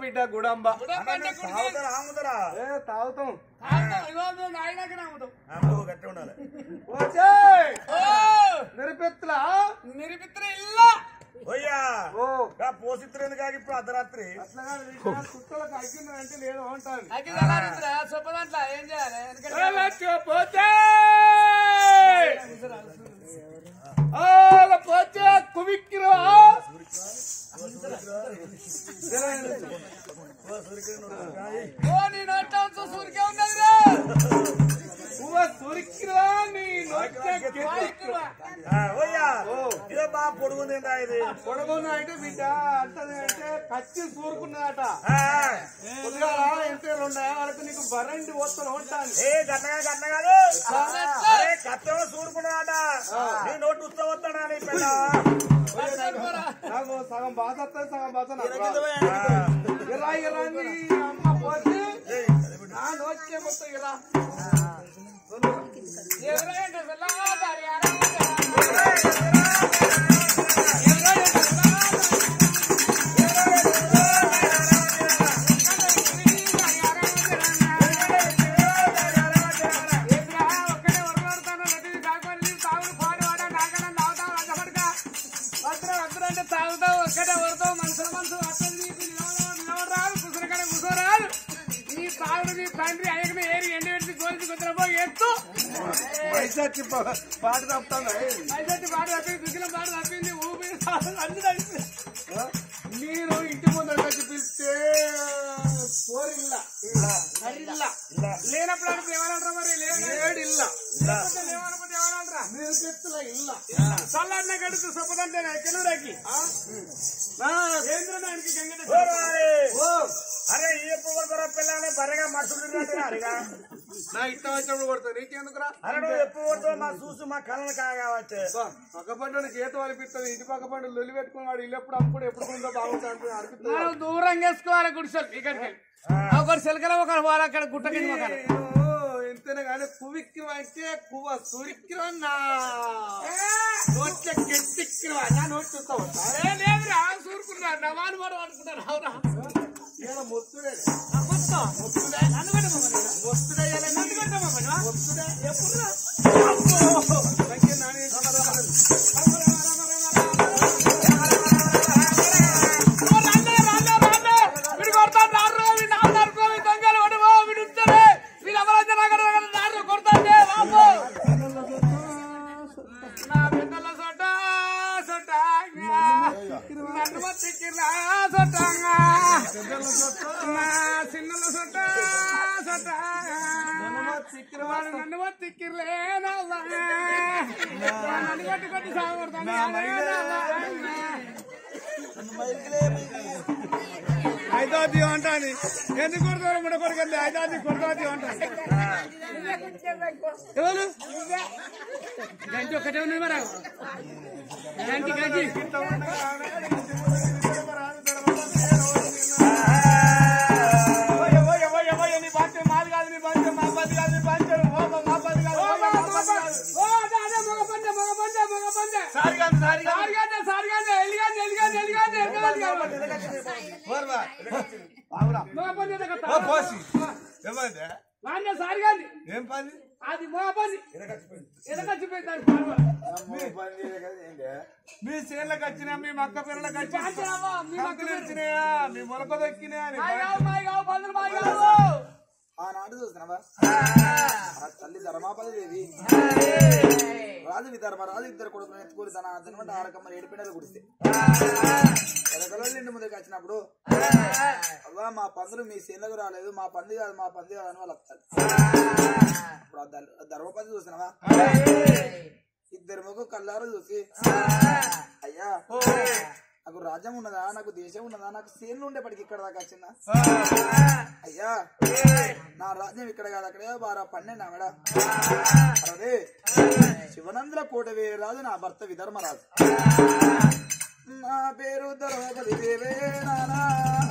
బిడ్డ గుడంబ తాగుతారా ఆముతారా ఏ తాగుతాం అమ్మో గట్టి ఉండాలి వచ్చే నిరపెత్తులా నిరిపిత్ర ఇల్లా ఓయ్యా ఓ గా పోసిత్రేంది కాక ఇప్పుడు అర్ధరాత్రి అట్లా కాదు బిడ్డ, కుక్కలకు అగ్గిందంటే లేదు అంటాను అగ్గి తలారిద్రా సొప్పదంట్లా ఏం చేయాలి ఎందుకంటే పోతే పోతే కుమిక్కిరా ఓ నీ నోట్లో సూరికే ఉన్నదిరా పువ్వ సురిక్కిరా నీ నోట్ల కెట్టిక్కిరా. ఆ, ఓయ్యా ఇదో బాగా పొడుగుంది ఏంటా ఇది పొడవున అంటే బిడ్డ అంటది అంటే కచ్చి సూరుకున్నదట ఆ, కొద్దిగా ఎంత రెండు వరకు నీకు బరండి వస్తాను ఉంటాను ఏ గన్నగా గన్న కాదు అరే కత్తం సూరుకున్నాడట నీ నోటు ఉత్త వస్తాడా నీ పెద్ద నాకు సగం బాధ వస్తుంది సగం బాధ నాకు రాదు. ఇలా ఇలా నీ అమ్మ పోతే నా నోట్లే మొత్తం ఇలా ఎవరైనా సల్లాదారి ఆరాధన. తాగుతావు ఒక్కటే వరతావు మనుషుల మనసు అక్కడ నీకు నిలవరాదు కుసరకడ కుసరాదు నీ తాగుడు నీ తండ్రి అయ్యకనే ఏరి ఎండి పెట్టి గోల్చి కుదరబో ఎత్తు పైసచ్చి పాట తప్పుతాను అయితే పాడు తప్పింది దుగ్గిన పాడు తప్పింది ఊపి అన్ని తప్పింది మీరు ఇంటి ముందర వచ్చి పిలిస్తే పోరిల్లా సరిల్లా లేనప్పుడు అప్పుడు ఏమనంటారా మరి లేకపోతే ఏడిల్లా ఏమనకపోతే ఏమనంటారా మీరు చెప్తున్నా ఇల్లా చల్లన్న గడుతూ సొప్పదంటే ఎక్కడురాకి నా కేంద్రానికి గంగట ఓ రాయ్. ఓ అరే ఈ ఎప్పుడు కొడతారా పిల్లని బర్రెగా మనుషులు అడిగా నా ఇష్టం వచ్చినప్పుడు కొడతా నీకెందుకురా అరే నువ్వు ఎప్పుడు కొడతావు మా చూసి మా కళ్ళని కావచ్చు పక్క పండుని గీతం అనిపిస్తుంది ఇంటి పక్క పండు లొల్లి పెట్టుకుని వాడు ఇల్లు ఎప్పుడు అప్పుడు ఎప్పుడు కొందో బాగుంటుంది అనిపిస్తుంది మనం దూరం వేసుకోవాలి గుడిసెలు ఇక్కడికి వెళ్ళి ఒకరు చిలకల ఒకరు పోవాలి అక్కడ గుట్ట కింద ఒకరు ఎంతనే కానీ కువిక్కిరం అంటే కువ సురిక్కిరం నా నోట్ల గట్టిక్కిరం నా నోట్ చూస్తావు ఏ లేదురా సూరుకున్నారు నవాను మరో అనుకున్నారు అవునా నేను మొత్తుడే మొత్తం మొత్తుడే నన్ను పెట్టమని మొత్తుడే నన్ను పెట్టమని మొత్తుడే ఎప్పుడు సంఖ్య నాని నన్ను తిక్కిర్లే నన్ను కొట్టి కొట్టి సాగొడతాను ఐదాది అంటాను ఎందుకు కొడతారు ముడ కొడుకండి ఐదాది కొడతాది అంటాను ఎవరు గంటి ఒక్కటే ఉంది మరి గంటి గంటి ఓ దాదా మగ పంట మగ పంట మగ పంట సారిగాంది సారిగాంది ఎలిగాంది ఎలిగాంది ఎలిగాంది ఎలిగాంది మగ పంట ఎదగత్తా వాడిన సారిగాంది ఏం పని అది మగ పంది ఎదగచ్చిపోయింది దాని పాడవాలి మీ చేనులకు వచ్చినా మీ మక్క పిల్లలకు వచ్చి పాంచరామా, మీ మక్క మక్కలు వచ్చినాయా మీ మొలక దక్కినాయా అని మాయ కావు మాయ కావు పందులు మాయ కావు ఆనాడు చూస్తున్నావా ఆ తల్లి ధర్మాపతి దేవి రాజు విధర్మ రాజు ఇద్దరు కొడుకులు ఎత్తుకొని తన జన్మంటే ఆరకమ్మ ఏడు పిండలు కుడిస్తే ఎరకలో నిండు ముందుకు వచ్చినప్పుడు అవ్వా మా పందులు మీ సేనలకు రాలేదు మా పంది కాదు మా పంది కాదు అని వాళ్ళు వస్తారు ఇప్పుడు ఆ ధర్- ధర్మపతి చూస్తున్నావా ఇద్దరు ముగ్గు కళ్ళారు చూసి అయ్యా నాకు రాజ్యం ఉన్నదా నాకు దేశం ఉన్నదా నాకు సేన్లు ఉండేప్పటికి ఇక్కడ దాకా వచ్చిందా అయ్యా నా రాజ్యం ఇక్కడ కాదు అక్కడే బారా పన్నెండు ఆవిడ అదే శివనంద్ర కోటవే రాజు నా భర్త విధర్మరాజు నా పేరు ద్రౌపది దేవే నానా.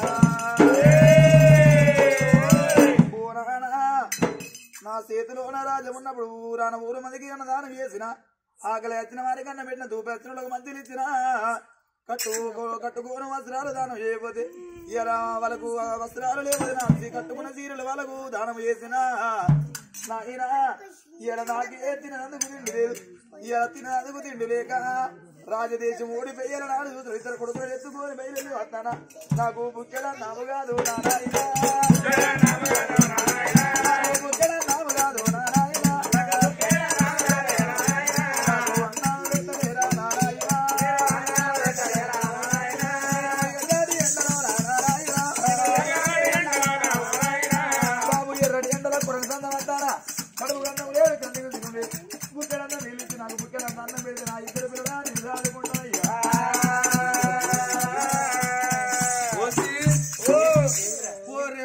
ఓ నానా, నా చేతిలో నా రాజ్యం ఉన్నప్పుడు ఊరాన ఊరు మందికి అన్నదానం చేసిన ఆకలి వచ్చిన వారికి అన్న పెట్టిన దూపెత్తులకు మంచిలు ఇచ్చిన కట్టు కట్టుకోని వస్త్రాలు దానం చేయకపోతే ఇలా వాళ్ళకు ఆ వస్త్రాలు లేకపోతే నాసి కట్టుకున్న చీరలు వాళ్ళకు దానం చేసిన నాయన ఇలా నాకే తినందుకు తిండి లేదు ఇలా తినందుకు తిండి లేక రాజదేశం ఓడిపోయేల నాడు చూసిన ఇద్దరు కొడుకులు ఎత్తుకొని బయలు వస్తానా నాకు బుక్కెడ నాము కాదు నా నాయనా. నాకు బుక్కెడ నాము కాదు నా నాయనా. నాకు అన్నాలు పెట్టలేరా నా నాయనా. ఎర్రటి ఎండలో నా నాయనా. బాబు ఎర్రటి ఎండలో కొరకు సందం అంటారా కడుపు గన్నం లేదు కందిగా తినుంది బుక్కెడన్న నీళ్ళు ఇచ్చి నాకు బుక్కెడన్న అన్నం పెడితే నా ఇద్దరు పిల్లలు నేను సాదుకుంటా ఓసి పోరు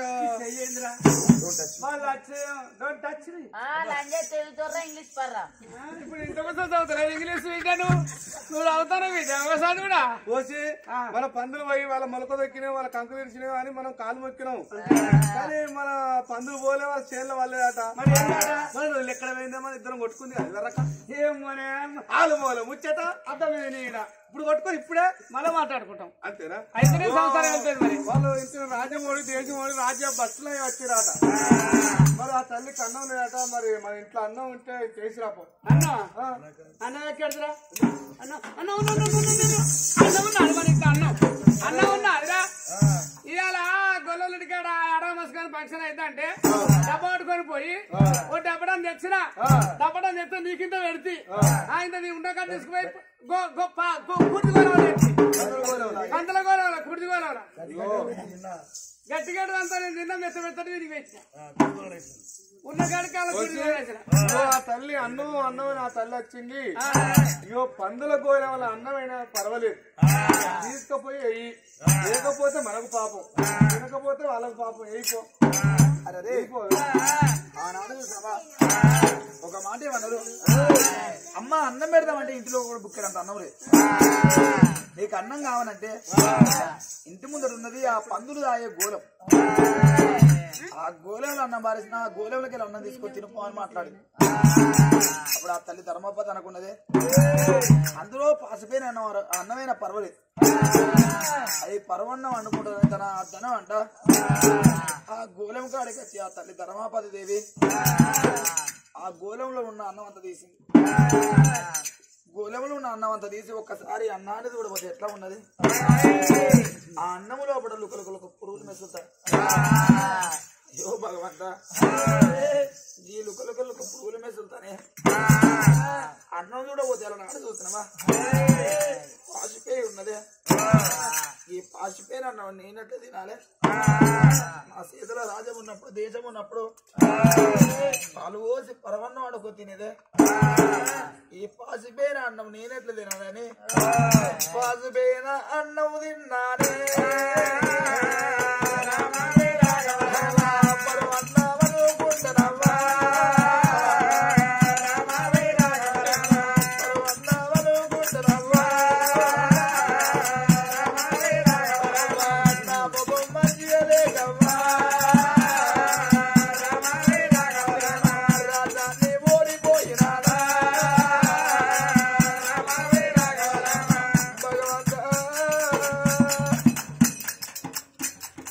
వాళ్ళు వచ్చి డోంట్ టచ్ మీ ఆ లంజే తెలుగుతోర్రా ఇంగ్లీష్ పర్రా ఇప్పుడు ఇంతకు చదువుతున్నా ఇంగ్లీష్ విద్యను నువ్వు అవుతాను విద్య ఒకసారి కూడా పోసి మన పందులు పోయి వాళ్ళ మొలక దొక్కినాయి వాళ్ళ కంకులు ఇరిచినాయి అని మనం కాలు మొక్కినాం కానీ మన పందులు పోలే వాళ్ళ చేనుల వాళ్ళే అట మరి మన రోజులు ఎక్కడ పోయిందా మన ఇద్దరం కొట్టుకుంది అది రక ఏమోనే ఆలు పోలే ముచ్చట అర్థమైంది ఈడ ఇప్పుడు కొట్టుకొని ఇప్పుడే మళ్ళీ మాట్లాడుకుంటాం అంతేనా అయితేనే సంసారం వెళ్తుంది మరి వాళ్ళు ఇంటి రాజ్యమోడి దేశమోడి రాజ్య బస్సులో వచ్చిరాట మరి ఆ తల్లి అన్నం లేదట మరి మన ఇంట్లో అన్నం ఉంటే చేసి రాపో అన్న అన్నం ఎక్కడరా అన్నం అన్నం అన్నం అన్నం అన్నం ఉన్నాడు మరి ఇంట్లో అన్నం అన్నం ఉన్నాదిరా ఇవాళ గొల్లలుడి కాడ ఆడా మస్కాన్ ఫంక్షన్ అయితే అంటే డబ్బా పట్టుకొని పోయి ఓ డబ్బడం తెచ్చిన డబ్బడం తెస్తే నీకింత పెడితే ఆయన నీ ఉండగా తీసుకుపోయి గో గొప్ప కుర్తి గోలవాలి కంతల గోలవాల కుర్తి గోలవాల గట్టిగా అంతా నేను నిన్న మెత్త మెత్తటి వీరికి వేసిన ఉన్న కాడికి అలా కుర్తి వేసిన ఇగో ఆ తల్లి అన్నం అన్నం నా తల్లి వచ్చింది ఇగో పందుల గోయల వల్ల అన్నమైనా పర్వాలేదు తీసుకుపోయి వెయ్యి లేకపోతే మనకు పాపం తినకపోతే వాళ్ళకు పాపం వేయిపో అరే వేయిపో ఆనాడు సభ ఒక మాట ఏమన్నారు అమ్మ అన్నం పెడదామంటే ఇంటిలో కూడా బుక్కెడంత అన్నం లేదు నీకు అన్నం కావాలంటే ఇంటి ముందర ఉన్నది ఆ పందులు తాగే గోలం ఆ గోళంలో అన్నం బారేసిన ఆ గోళంలోకి వెళ్ళి అన్నం తీసుకొని తినుపో అని మాట్లాడింది అప్పుడు ఆ తల్లి ధర్మపతి అనుకున్నది అందులో పాసిపోయిన అన్నం అర- అన్నమైన పర్వాలేదు అది పర్వన్నం అనుకుంటుంది తన ధనం అంట ఆ గోళం కాడికి వచ్చి ఆ తల్లి ధర్మాపతి దేవి ఆ గోళంలో ఉన్న అన్నం అంతా తీసింది గోళంలో ఉన్న అన్నం అంతా తీసి ఒక్కసారి అన్నాన్ని చూడబోతే ఎట్లా ఉన్నది ఆ అన్నము లోపల లుకలుకలకు పురుగులు మెసులుతాయి అయ్యో భగవంత ఈ లుకలుకలకు పురుగులు మెసులుతానే అన్నం చూడబోతే ఎలా నాడు చూస్తున్నావా పాసిపోయి ఉన్నదే ఈ పాసిపోయిన అన్నం నేనట్లే తినాలి నా చేతిలో రాజ్యం ఉన్నప్పుడు దేశం ఉన్నప్పుడు పాలు పోసి పరవన్నం అడుగు తినేదే ఈ పాసిపోయిన అన్నం నేనెట్లా తినాలని పాసిపోయిన అన్నం తిన్నానే పరవన్నం అనుకుంటున్నావా? పరవన్నం అనుకుంటున్నావా? నా ముఖం మంచిగా లేకవ్వా. రాజాన్ని ఓడిపోయినాడా? భగవంతా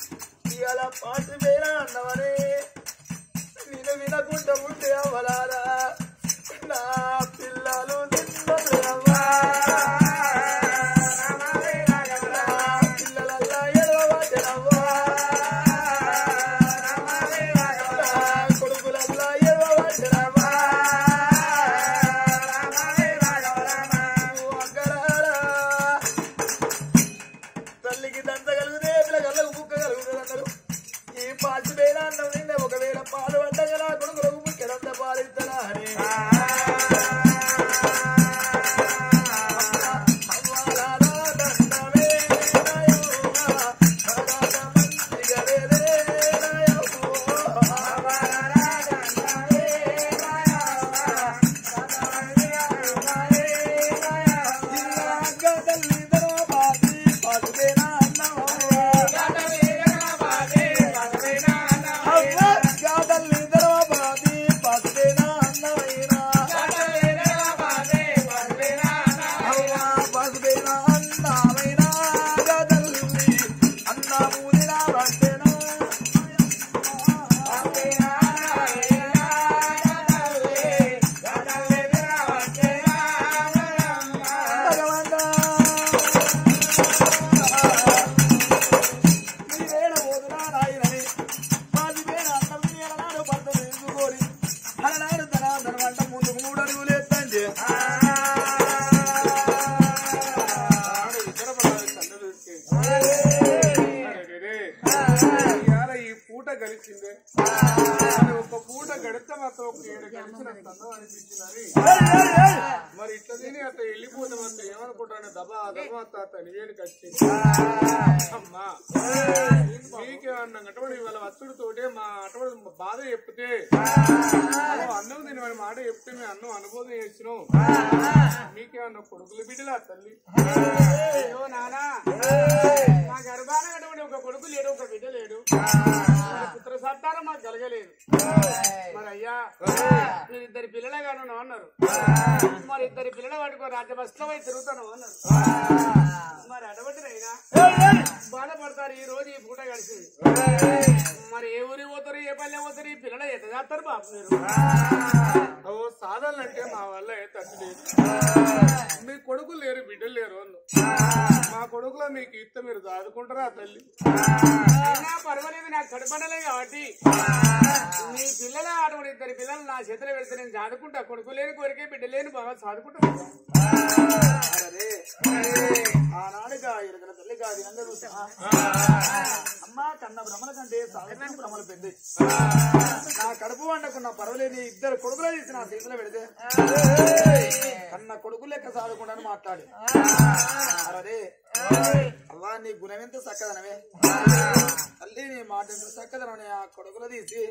అనిపించిందని మరి ఇట్లా తిని అట్లా వెళ్ళిపోతాం అంత ఏమనుకుంటాను దబా దబా తాత నివేదిక వచ్చింది అమ్మా మీకేమన్నా అటువంటి వాళ్ళ వత్తుడు తోటే మా అటువంటి బాధ చెప్తే ఓ అన్నం తినమని మాట చెప్తే మేము అన్నం అనుభవం చేసినాం మీకేమన్నా కొడుకులు బిడ్డలా తల్లి అయ్యో నానా నా గర్భాన అటువంటి ఒక కొడుకు లేడు ఒక బిడ్డ లేడు మరి పుత్ర సంతానం మాకు కలగలేదు మరి అయ్యా మీరు ఇద్దరు పిల్లలుగాను అన్నారు మరి ఇద్దరు పిల్లలు పట్టుకో రాజ్యభస్మై తిరుగుతాను అన్నారు మరి అటువంటినైనా బాధపడతారు ఈ రోజు ఈ పూట కలిసింది మరి ఏ ఊరి పోతారు ఏ పల్లె పోతారు ఈ పిల్లలు ఎట్లా చేస్తారు బాబు మీరు ఓ సాధారణంటే మా వల్ల ఏ తట్టు లేదు మీ కొడుకులు లేరు బిడ్డలు లేరు అన్ను మా కొడుకులో మీకు ఇత్త మీరు దాదుకుంటారా తల్లి అయినా పర్వాలేదు నాకు కడపడలే కాబట్టి నీ పిల్లల అటువంటి ఇద్దరు పిల్లలు నా చేతిలో వెళ్తే నేను చాదుకుంటా కొడుకు లేని కోరికే బిడ్డ లేని బాగా చాదుకుంటా అరే ఆనాడుగా ఇరగల తల్లిగా వినంగా చూసా అమ్మ కన్న భ్రమల కంటే సాగరం భ్రమలు పెద్ద నా కడుపు వండకున్న పర్వాలేదు ఇద్దరు కొడుకులు తీసి నా చేతిలో పెడితే కన్న కొడుకు లెక్క సాదుకుంటాను మాట్లాడి అరే అవ్వా నీ గుణం ఎంత చక్కదనమే తల్లి నీ మాట ఎంత చక్కదనమే ఆ కొడుకులు తీసి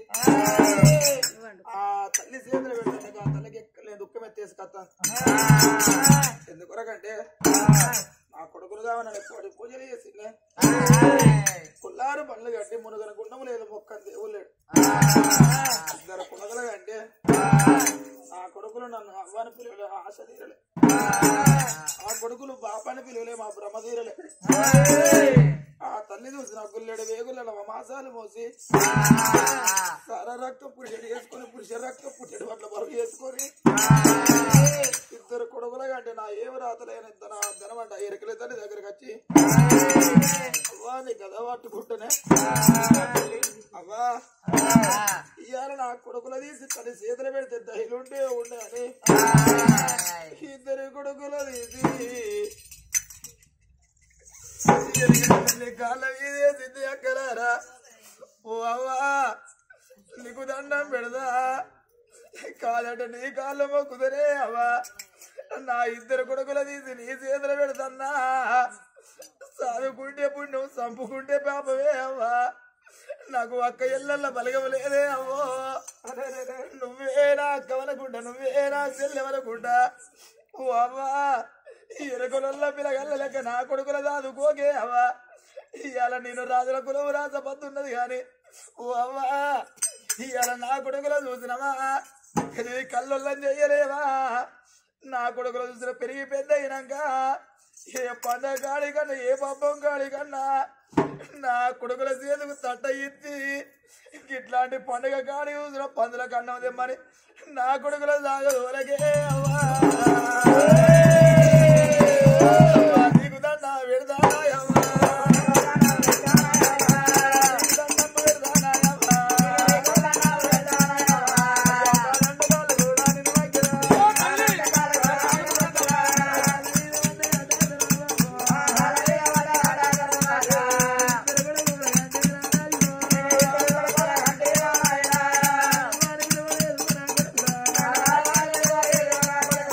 ఆ తల్లి చేతులు పెడితే ఆ తల్లికి ఎక్కలే దుఃఖం ఎత్తేసి కథ ఎందుకొరకంటే నా కొడుకులు కావాలని ఎక్కువ పూజలు చేసిందే కుల్లారు పనులు కట్టి మునుగన గుండము లేదు మొక్కని దేవుడు లేడు ఇద్దరు కొడుకులు కంటే ఆ కొడుకులు నన్ను అవ్వని పిలువలే ఆశ తీరలే ఆ కొడుకులు బాపాని పిలువలే మా బ్రహ్మ తీరలే ఆ తల్లి చూసి నా గుల్లెడు వేగుల మాసాలు మోసి సర రక్తం పురుషుడు వేసుకొని పురుష రక్తం పురుషుడు అట్ల బరువు వేసుకొని ఇద్దరు కొడుకుల కంటే నా ఏమి రాతలేని నా ధనమంట ఎరకల తల్లి దగ్గరకు వచ్చి అవ్వా నీ కథ పట్టుకుంటేనే అవ్వా ఇవాళ నా కొడుకుల తీసి తల్లి చేతులు పెడితే దహిలుంటే ఉండే అని ఇద్దరు కొడుకులు తీసి తల్లి కాళ్ళ మీదేసింది అక్కలారా ఓ అవ్వా నీకు దండం పెడదా కాదంటే నీ కాళ్ళ మొక్కుదనే అవ్వా నా ఇద్దరు కొడుకుల తీసి నీ చేతులు పెడతన్నా సాదుకుంటే పుణ్యం చంపుకుంటే పాపమే అవ్వా నాకు అక్క ఎల్లల్ల బలగవలేదే అవ్వో నువ్వే నా అక్కవనకుండా నువ్వే నా చెల్లెవనకుండా ఓ అవ్వా ఈ ఎరకొలల్ల పిల్లగల్ల లెక్క నా కొడుకుల దాదుకోకే అవ్వా ఇవాళ నేను రాజుల కులం రాసపద్దున్నది గాని ఓ అవ్వా ఇవాళ నా కొడుకుల చూసినవా ఇది కళ్ళొల్లం చెయ్యలేవా నా కొడుకులు చూసిన పెరిగి పెద్ద అయినాక ఏ పండగ గాడి కన్నా ఏ పబ్బం గాడి కన్నా నా కొడుకుల చేతుకు తట్ట ఇచ్చి ఇట్లాంటి పండుగ కాడి చూసిన పందుల కన్నా తెమ్మని నా కొడుకుల సాగదు ఒలగే అవ్వా అవ్వా, నీకు దండ పెడతాయమ్మా. నీకు దండం పెడతానాయమ్మా. దండగాలు కూడా నిన్ను వైద్యుడా. ఆ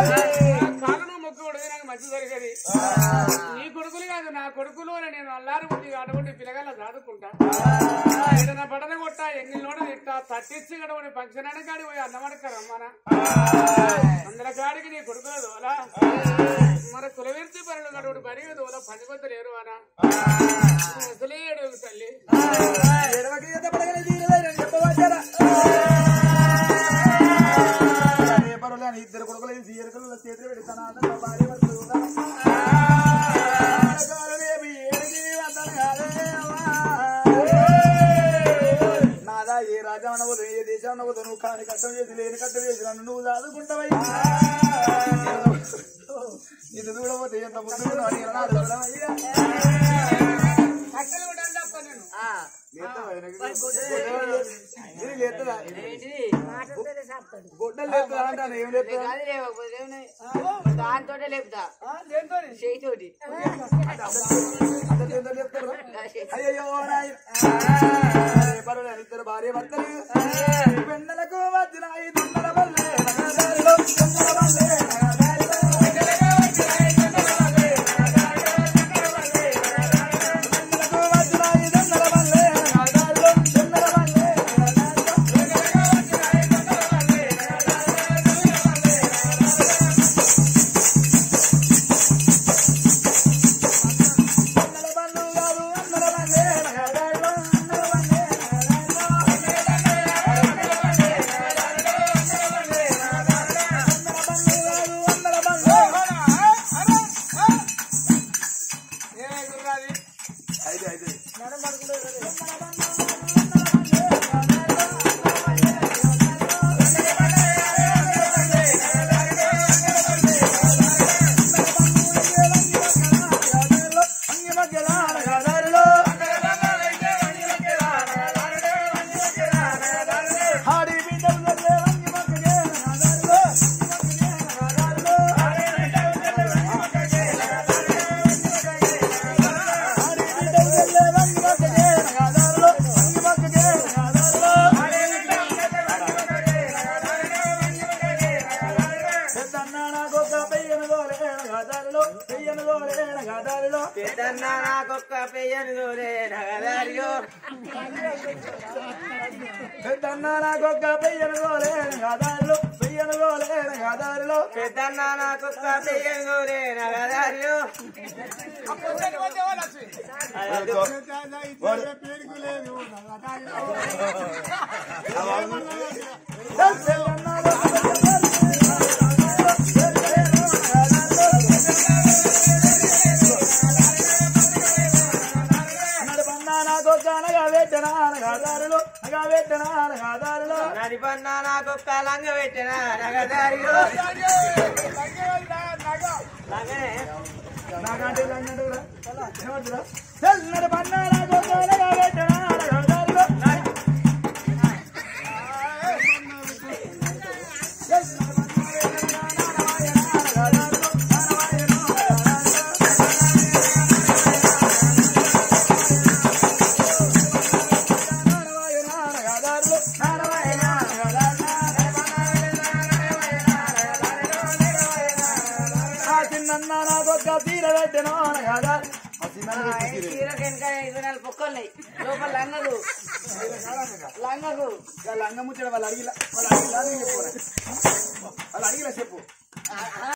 కాలు నువ్వు మొక్కు కొడితే నాకు మంచి జరిగేది నీ కొడుకులు కాదు నా కొడుకులు అని నేను అల్లారు పుట్టి అటువంటి పిల్లగాళ్ళ చదువుకుంటా ఏదైనా పడన కొట్ట ఎన్ని నోట తిట్టా తట్టించి గడవని ఫంక్షన్ అని కాడి పోయి అన్నమడక రమ్మనా అందరి కాడికి నీ కొడుకుల దోలా మన కులవీర్తి పనులు గడవడు బరిగ దోల పది మంది లేరు అనా అసలే ఏడు తల్లి ఎడవకి ఎంత పడగలే తీరలేరని చెప్పవచ్చారా? ఏ పరులే అని ఇద్దరు కొడుకులు ఈ సీఎరుకలు చేతులు పెడతాను అన్న భార్య భర్తలు ఉన్నారు. ఆడగారులేమి ఏడికి వందలు కాదే అమ్మా. నాదా ఏ రాజా అనవదు ఏ దేశం అనవదు నువ్వు కాని కట్టం చేసి లేని కట్టం చేసి నన్ను నువ్వు దాదుకుంటావై ఇది చూడబోతే ఎంత ముద్దు అడిగిన నాడు చూడవయ్యా. అసలు కూడా తప్ప నేను లేస్తావా వెనక్కి? ఇది లేస్తుందా? గొడ్డలు లేస్తుందా అంటాను ఏం లేస్తుందా దాంతో లేపుతా చేయితోటి అందరు ఎంత లేపుతారు అయ్యయ్యో నాయన. ఏ పర్వాలేదు, ఇద్దరు భార్య భర్తలు వెన్నెలకు వచ్చిన ఈ దొంగల వల్లే నగరాల్లో, దొంగల వల్లే నగరాల్లో. వెన్నెలకు వచ్చిన ఈ దొంగల వల్లే నగరాల్లో, దొంగల వల్లే నగరాల్లో. అందల బండ్లు కాదు, అందల బండ్లే నగరాల్లో, అందల బండ్లే నగరాల్లో. అందల బండ్లు కాదు, అందల బండ్లే. ఏ గుర్రాది అయితే, అయితే. అంగి మధ్యల నగరాల్లో. హాడి బిడ్డలు వల్లే అంగి మధ్యలే నగరాల్లో, అంగి మధ్యలే నగరాల్లో. నాకొక్క పెయ్యను దూరే నగదారియో పెద్దన్న నాకొక్క పెయ్యను దూరే నగదారియో నడిపన్న నాకొక్క లంగ పెట్టిన నగదారియో లంగనే నాకంటే లంగడురా ఏమంటురా నడు పన్నారా గోదావరి పెట్టనా గోదావరిలో చిన్న నాకొక్క తీర పెట్టను అనగా చీర వెనక ఇరవై నాలుగు పొక్కలున్నాయి లోపల లంగకు లంగకు లంగ ముచ్చట వాళ్ళు అడిగిలా వాళ్ళు అడిగిలా నేను చెప్పు వాళ్ళు అడిగిలా చెప్పు